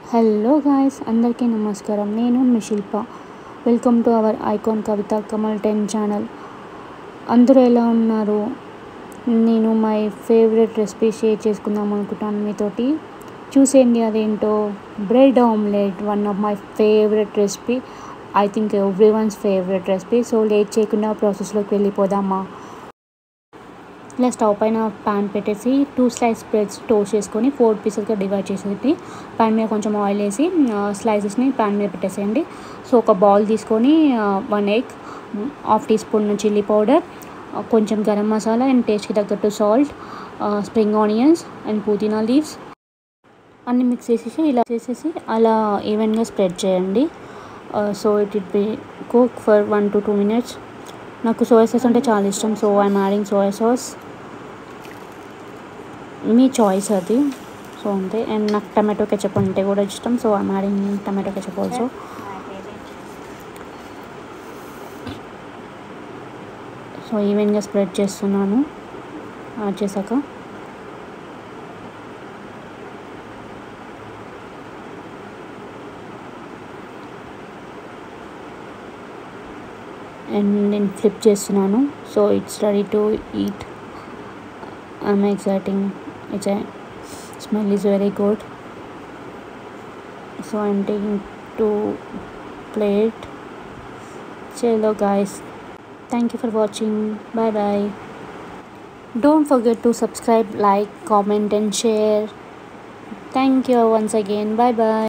hello guys అందరికీ నమస్కారం నేను మీ Shilpa welcome to our icon Kavitha Kamal ten channel అందరూ ఎలా ఉన్నారు నేను మై ఫేవరెట్ రెసిపీ షేర్ చేసుకుందాం అనుకుంటాను మీతోటి చూసేయండి అదేంటో bread omelette one of my favourite recipe I think every ones favourite recipe so late చేయకుండా ప్రాసెస్లోకి వెళ్ళిపోదామా ఇలా స్టవ్ పైన ప్యాన్ పెట్టేసి టూ స్లైస్ బ్రెడ్స్ టోస్ట్ చేసుకొని ఫోర్ పీసెస్గా డివైడ్ చేసేది ప్యాన్ మీద కొంచెం ఆయిల్ వేసి స్లైసెస్ని ప్యాన్ మీద పెట్టేసేయండి సో ఒక బౌల్ తీసుకొని one egg half tea spoon chilli powder కొంచెం గరం మసాలా అండ్ టేస్ట్కి తగ్గట్టు సాల్ట్ స్ప్రింగ్ ఆనియన్స్ అండ్ పుదీనా లీవ్స్ అన్ని మిక్స్ చేసేసి ఇలా చేసేసి అలా ఈవెన్గా స్ప్రెడ్ చేయండి so it it be cook for one to two minutes నాకు సోయా సాస్ అంటే చాలా ఇష్టం so I'm adding soya sauce మీ చాయిస్ అది సో అంతే అండ్ నాకు టమాటో కెచప్ అంటే కూడా ఇష్టం so I'm adding tomato ketchup also so ఈవెన్గా స్ప్రెడ్ చేస్తున్నాను యాడ్ చేశాక అండ్ నేను ఫ్లిప్ చేస్తున్నాను so it's ready to eat I'm exciting it's smell is very good so I'm taking to plate చలో guys thank you for watching bye bye don't forget to subscribe like comment and share thank you once again bye bye